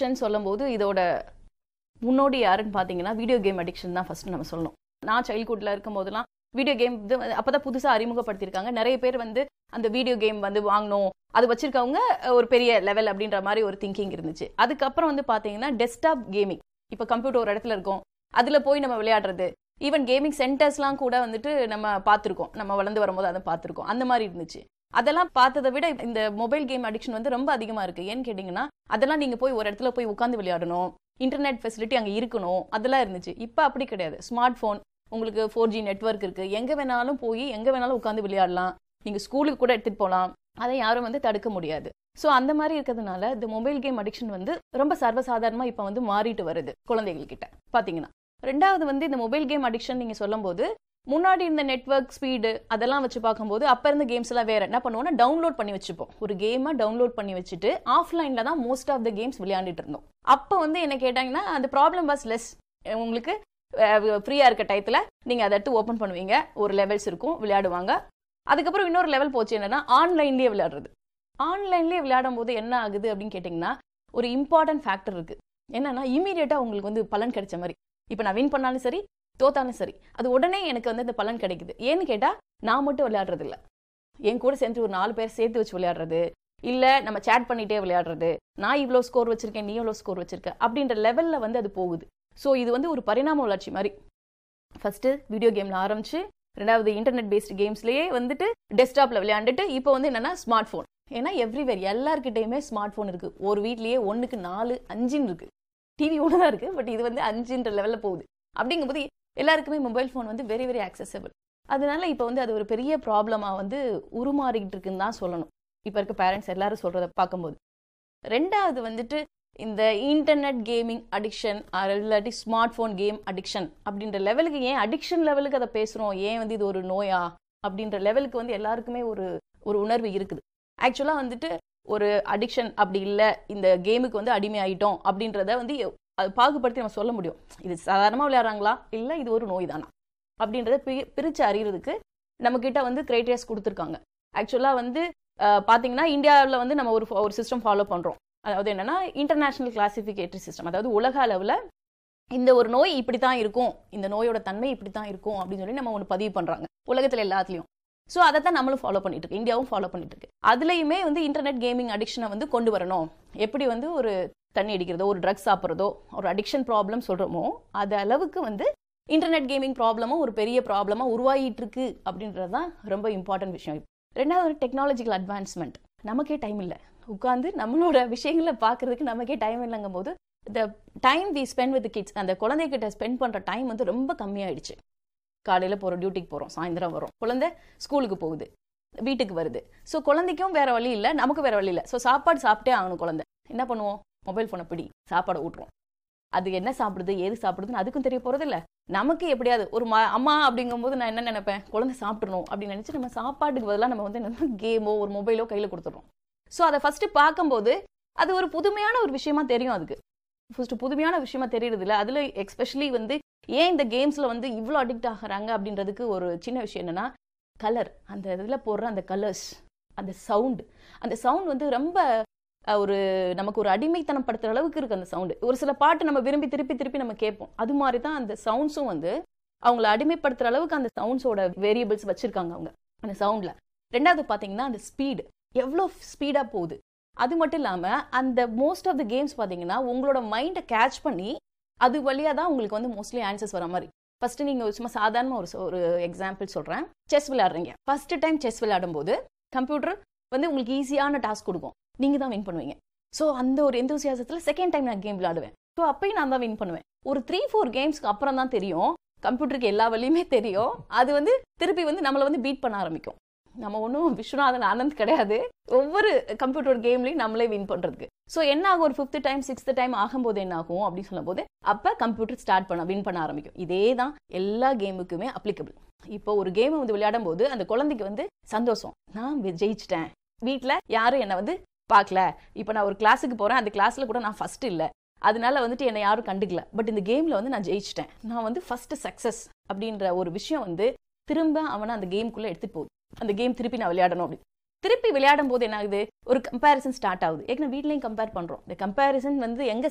addiction சொல்லும்போது இதோட முன்னோடி யாருன்னு பார்த்தீங்கன்னா வீடியோ கேம் அடிக்ஷன் தான் ஃபர்ஸ்ட் நம்ம சொல்லணும் நான் சைல்ட்ஹுட்டில் இருக்கும் போதெல்லாம் வீடியோ கேம் இது அப்பதான் புதுசாக அறிமுகப்படுத்தியிருக்காங்க நிறைய பேர் வந்து அந்த வீடியோ கேம் வந்து வாங்கணும் அது வச்சிருக்கவங்க ஒரு பெரிய லெவல் அப்படின்ற மாதிரி ஒரு திங்கிங் இருந்துச்சு அதுக்கப்புறம் வந்து பார்த்தீங்கன்னா டெஸ்க்டாப் கேமிங் இப்போ கம்ப்யூட்டர் ஒரு இடத்துல இருக்கும் அதில் போய் நம்ம விளையாடுறது ஈவன் கேமிங் சென்டர்ஸ்லாம் கூட வந்துட்டு நம்ம பார்த்துருக்கோம் நம்ம வளர்ந்து வரும்போது அதை பார்த்துருக்கோம் அந்த மாதிரி இருந்துச்சு அதெல்லாம் பார்த்ததை விட இந்த மொபைல் கேம் அடிக்ஷன் வந்து ரொம்ப அதிகமாக இருக்குது ஏன்னு கேட்டிங்கன்னா அதெல்லாம் நீங்கள் போய் ஒரு இடத்துல போய் உட்காந்து விளையாடணும் இன்டர்நெட் ஃபெசிலிட்டி அங்கே இருக்கணும் அதெல்லாம் இருந்துச்சு இப்போ அப்படி கிடையாது ஸ்மார்ட் ஃபோன் உங்களுக்கு ஃபோர் ஜி நெட்ஒர்க் இருக்குது எங்கே வேணாலும் போய் எங்கே வேணாலும் உட்காந்து விளையாடலாம் நீங்கள் ஸ்கூலுக்கு கூட எடுத்துகிட்டு போகலாம் அதை யாரும் வந்து தடுக்க முடியாது ஸோ அந்த மாதிரி இருக்கிறதுனால இந்த மொபைல் கேம் அடிக்ஷன் வந்து ரொம்ப சர்வசாதாரணமாக இப்போ வந்து மாறிட்டு வருது குழந்தைகள் கிட்ட பார்த்தீங்கன்னா ரெண்டாவது வந்து இந்த மொபைல் கேம் அடிக்ஷன் நீங்கள் சொல்லும்போது முன்னாடி இந்த நெட்ஒர்க் ஸ்பீடு அதெல்லாம் வச்சு பார்க்கும்போது அப்போ இருந்த கேம்ஸ் எல்லாம் வேற என்ன பண்ணுவோம்னா டவுன்லோட் பண்ணி வச்சுப்போம் ஒரு கேமை டவுன்லோட் பண்ணி வச்சுட்டு ஆஃப்லைனில் தான் மோஸ்ட் ஆஃப் த கேம்ஸ் விளையாண்டுட்டு இருந்தோம் அப்போ வந்து என்ன கேட்டாங்கன்னா அந்த ப்ராப்ளம் வாஸ் லெஸ் உங்களுக்கு ஃப்ரீயாக இருக்க டயத்தில் நீங்கள் அதை எடுத்து ஓப்பன் பண்ணுவீங்க ஒரு லெவல்ஸ் இருக்கும் விளையாடுவாங்க அதுக்கப்புறம் இன்னொரு லெவல் போச்சு என்னன்னா ஆன்லைன்லேயே விளையாடுறது ஆன்லைன்லேயே விளையாடும் போது என்ன ஆகுது அப்படின்னு கேட்டிங்கன்னா ஒரு இம்பார்ட்டன்ட் ஃபேக்டர் இருக்கு என்னன்னா இமீடியட்டாக உங்களுக்கு வந்து பலன் கிடைச்ச மாதிரி இப்போ நான் வின் பண்ணாலும் சரி தோத்தாலும் சரி அது உடனே எனக்கு வந்து அந்த பலன் கிடைக்குது ஏன்னு கேட்டால் நான் மட்டும் விளையாடுறது இல்லை என் கூட சேர்ந்து ஒரு நாலு பேர் சேர்த்து வச்சு விளையாடுறது இல்லை நம்ம சேட் பண்ணிட்டே விளையாடுறது நான் இவ்வளோ ஸ்கோர் வச்சிருக்கேன் நீ எவ்வளோ ஸ்கோர் வச்சிருக்க அப்படின்ற லெவலில் வந்து அது போகுது ஸோ இது வந்து ஒரு பரிணாம வளர்ச்சி மாதிரி ஃபர்ஸ்ட் வீடியோ கேமில் ஆரம்பிச்சு ரெண்டாவது இன்டர்நெட் பேஸ்டு கேம்ஸ்லேயே வந்துட்டு டெஸ்க்டாப்பில் விளையாண்டுட்டு இப்போ வந்து என்னன்னா ஸ்மார்ட் ஃபோன் ஏன்னா எவ்ரிவேர் எல்லாருக்கிட்டையுமே ஸ்மார்ட் ஃபோன் இருக்குது ஒரு வீட்லேயே ஒன்றுக்கு நாலு அஞ்சுன்னு இருக்குது டிவி ஒன்று தான் இருக்குது பட் இது வந்து அஞ்சுன்ற லெவலில் போகுது அப்படிங்கும்போது எல்லாருக்குமே மொபைல் ஃபோன் வந்து வெரி வெரி ஆக்சசபிள் அதனால இப்போ வந்து அது ஒரு பெரிய ப்ராப்ளமாக வந்து உருமாறிக்கிட்டு இருக்குன்னு தான் சொல்லணும் இப்போ இருக்க பேரண்ட்ஸ் எல்லாரும் சொல்கிறத பார்க்கும்போது ரெண்டாவது வந்துட்டு இந்த இன்டர்நெட் கேமிங் அடிக்ஷன் இல்லாட்டி ஸ்மார்ட் ஃபோன் கேம் அடிக்ஷன் அப்படின்ற லெவலுக்கு ஏன் அடிக்ஷன் லெவலுக்கு அதை பேசுகிறோம் ஏன் வந்து இது ஒரு நோயா அப்படின்ற லெவலுக்கு வந்து எல்லாருக்குமே ஒரு ஒரு உணர்வு இருக்குது ஆக்சுவலாக வந்துட்டு ஒரு அடிக்ஷன் அப்படி இல்லை இந்த கேமுக்கு வந்து அடிமை ஆயிட்டோம் அப்படின்றத வந்து அது பாகுபடுத்தி நம்ம சொல்ல முடியும் இது சாதாரணமாக விளையாடுறாங்களா இல்லை இது ஒரு நோய் தானா அப்படின்றத பி பிரித்து அறியறதுக்கு நம்மக்கிட்ட வந்து கிரைட்டீரியாஸ் கொடுத்துருக்காங்க ஆக்சுவலாக வந்து பார்த்தீங்கன்னா இந்தியாவில் வந்து நம்ம ஒரு ஒரு சிஸ்டம் ஃபாலோ பண்ணுறோம் அதாவது என்னன்னா இன்டர்நேஷனல் கிளாசிஃபிகேட்டரி சிஸ்டம் அதாவது உலக அளவில் இந்த ஒரு நோய் இப்படி தான் இருக்கும் இந்த நோயோட தன்மை இப்படி தான் இருக்கும் அப்படின்னு சொல்லி நம்ம ஒன்று பதிவு பண்ணுறாங்க உலகத்தில் எல்லாத்துலேயும் ஸோ அதை தான் நம்மளும் ஃபாலோ பண்ணிட்டு இருக்கு இந்தியாவும் ஃபாலோ பண்ணிட்டு இருக்கு அதுலேயுமே வந்து இன்டர்நெட் கேமிங் அடிக்ஷனை வந்து கொண்டு வரணும் எப்படி வந்து ஒரு தண்ணி அடிக்கிறதோ ஒரு ட்ரக்ஸ் சாப்பிட்றதோ ஒரு அடிக்ஷன் ப்ராப்ளம் சொல்கிறோமோ அது அளவுக்கு வந்து இன்டர்நெட் கேமிங் ப்ராப்ளமும் ஒரு பெரிய ப்ராப்ளமாக உருவாகிட்டு இருக்கு அப்படின்றது தான் ரொம்ப இம்பார்ட்டன்ட் விஷயம் ரெண்டாவது ஒரு டெக்னாலஜிக்கல் அட்வான்ஸ்மெண்ட் நமக்கே டைம் இல்லை உட்காந்து நம்மளோட விஷயங்களை பார்க்கறதுக்கு நமக்கே டைம் இல்லைங்கும் போது the time we spend with kids அந்த குழந்தைகிட்ட ஸ்பெண்ட் பண்ணுற டைம் வந்து ரொம்ப கம்மியாயிடுச்சு காலையில் போகிறோம் டியூட்டிக்கு போகிறோம் சாயந்தரம் வரும் குழந்தை ஸ்கூலுக்கு போகுது வீட்டுக்கு வருது ஸோ குழந்தைக்கும் வேற வழி இல்லை நமக்கு வேற வழி இல்லை ஸோ சாப்பாடு சாப்பிட்டே ஆகணும் குழந்தை என்ன பண்ணுவோம் மொபைல் ஃபோனை பிடி சாப்பாடை ஊட்டுறோம் அது என்ன சாப்பிடுது ஏது சாப்பிடுதுன்னு அதுக்கும் தெரிய போகிறது இல்லை நமக்கு எப்படியாவது ஒரு மா அம்மா அப்படிங்கும்போது நான் என்ன நினைப்பேன் குழந்தை சாப்பிட்றணும் அப்படின்னு நினச்சி நம்ம சாப்பாட்டுக்கு பதிலாக நம்ம வந்து என்ன கேமோ ஒரு மொபைலோ கையில் கொடுத்துட்றோம் ஸோ அதை ஃபஸ்ட்டு பார்க்கும்போது அது ஒரு புதுமையான ஒரு விஷயமா தெரியும் அதுக்கு ஃபர்ஸ்ட் புதுமையான விஷயமா தெரியுறது இல்லை அதில் எக்ஸ்பெஷலி வந்து ஏன் இந்த கேம்ஸில் வந்து இவ்வளோ அடிக்ட் ஆகிறாங்க அப்படின்றதுக்கு ஒரு சின்ன விஷயம் என்னன்னா கலர் அந்த இதில் போடுற அந்த கலர்ஸ் அந்த சவுண்டு அந்த சவுண்ட் வந்து ரொம்ப ஒரு நமக்கு ஒரு அடிமைத்தனம் படுத்துற அளவுக்கு இருக்கு அந்த சவுண்டு ஒரு சில பாட்டு நம்ம விரும்பி திருப்பி திருப்பி நம்ம கேட்போம் அது மாதிரி தான் அந்த சவுண்ட்ஸும் வந்து அவங்கள அடிமைப்படுத்துற அளவுக்கு அந்த சவுண்ட்ஸோட வேரியபிள்ஸ் வச்சிருக்காங்க அவங்க அந்த சவுண்டில் ரெண்டாவது பார்த்தீங்கன்னா அந்த ஸ்பீடு எவ்வளோ ஸ்பீடாக போகுது அது மட்டும் இல்லாமல் அந்த மோஸ்ட் ஆஃப் த கேம்ஸ் பார்த்தீங்கன்னா உங்களோட மைண்டை கேட்ச் பண்ணி அது வழியாக தான் உங்களுக்கு வந்து மோஸ்ட்லி ஆன்சர்ஸ் வர மாதிரி ஃபர்ஸ்ட் நீங்கள் சும்மா சாதாரண ஒரு ஒரு எக்ஸாம்பிள் சொல்கிறேன் செஸ் விளையாடுறீங்க ஃபர்ஸ்ட் டைம் செஸ் விளையாடும் போது கம்ப்யூட்டர் வந்து உங்களுக்கு ஈஸியான டாஸ்க் கொடுக்கும் நீங்கள் தான் வின் பண்ணுவீங்க ஸோ அந்த ஒரு எந்தூசியாசத்தில் செகண்ட் டைம் நான் கேம் விளையாடுவேன் ஸோ அப்பயும் நான் தான் வின் பண்ணுவேன் ஒரு த்ரீ ஃபோர் கேம்ஸ்க்கு அப்புறம் தான் தெரியும் கம்ப்யூட்டருக்கு எல்லா வழியுமே தெரியும் அது வந்து திருப்பி வந்து நம்மளை வந்து பீட் பண்ண ஆரம்பிக்கும் நம்ம ஒன்றும் விஸ்வநாதன் ஆனந்த் கிடையாது ஒவ்வொரு கம்ப்யூட்டர் கேம்லையும் நம்மளே வின் பண்ணுறதுக்கு ஸோ என்ன ஆகும் ஒரு ஃபிஃப்த் டைம் சிக்ஸ்த் டைம் ஆகும்போது என்ன ஆகும் அப்படின்னு சொல்லும்போது அப்போ கம்ப்யூட்டர் ஸ்டார்ட் பண்ண வின் பண்ண ஆரம்பிக்கும் இதே தான் எல்லா கேமுக்குமே அப்ளிகபிள் இப்போ ஒரு கேமை வந்து விளையாடும் போது அந்த குழந்தைக்கு வந்து சந்தோஷம் நான் ஜெயிச்சிட்டேன் வீட்டில் யாரும் என்னை வந்து பார்க்கல இப்போ நான் ஒரு கிளாஸுக்கு போகிறேன் அந்த கிளாஸில் கூட நான் ஃபஸ்ட் இல்லை அதனால வந்துட்டு என்னை யாரும் கண்டுக்கல பட் இந்த கேமில் வந்து நான் ஜெயிச்சிட்டேன் நான் வந்து ஃபர்ஸ்ட் சக்ஸஸ் அப்படின்ற ஒரு விஷயம் வந்து திரும்ப அவனை அந்த கேமுக்குள்ளே எடுத்துகிட்டு போகுது அந்த கேம் திருப்பி நான் விளையாடணும் அப்படி திருப்பி விளையாடும் போது என்ன ஆகுது ஒரு கம்பேரிசன் ஸ்டார்ட் ஆகுது ஏற்கனவே வீட்லையும் கம்பேர் பண்ணுறோம் இந்த கம்பேரிசன் வந்து எங்கே